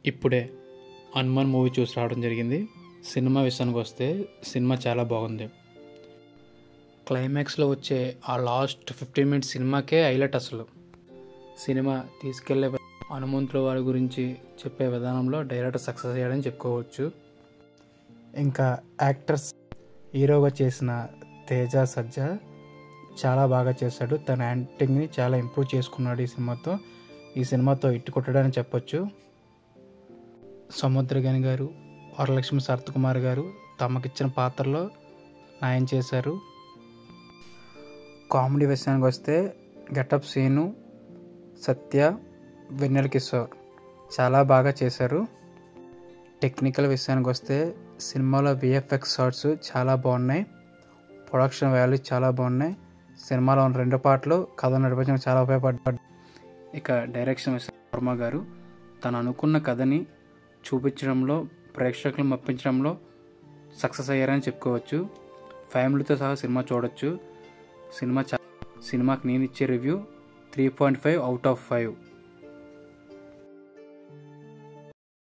ఇప్పుడే హనుమాన్ మూవీ చూసి రావడం జరిగింది సినిమా విషయానికి వస్తే సినిమా చాలా బాగుంది క్లైమాక్స్లో వచ్చే ఆ లాస్ట్ ఫిఫ్టీన్ మినిట్స్ సినిమాకే హైలైట్ అసలు సినిమా తీసుకెళ్లే హనుమంతుల వారి గురించి చెప్పే విధానంలో డైరెక్టర్ సక్సెస్ అయ్యాడని చెప్పుకోవచ్చు ఇంకా యాక్టర్స్ హీరోగా చేసిన తేజ సజ్జా చాలా బాగా చేశాడు తన యాక్టింగ్ని చాలా ఇంప్రూవ్ చేసుకున్నాడు ఈ సినిమాతో ఈ సినిమాతో ఇట్టు కొట్టడని చెప్పొచ్చు సముద్రగని గారు వరలక్ష్మి సరత్కుమార్ గారు తమకిచ్చిన పాత్రలో న్యాయం చేశారు కామెడీ విషయానికి వస్తే గెటప్ సీను సత్య వెన్నెల కిషోర్ చాలా బాగా చేశారు టెక్నికల్ విషయానికి వస్తే సినిమాలో విఎఫ్ఎక్స్ షార్ట్స్ చాలా బాగున్నాయి ప్రొడక్షన్ వాల్యూ చాలా బాగున్నాయి సినిమాలో ఉన్న రెండు పాటలు కథ నడిపించడం చాలా ఉపయోగపడ్డాడు ఇక డైరెక్షన్ విషయం వర్మ గారు తను అనుకున్న కథని చూపించడంలో ప్రేక్షకులను మప్పించడంలో సక్సెస్ అయ్యారని చెప్పుకోవచ్చు ఫ్యామిలీతో సహా సినిమా చూడొచ్చు సినిమా చా సినిమాకి నేను ఇచ్చే review three point five out of five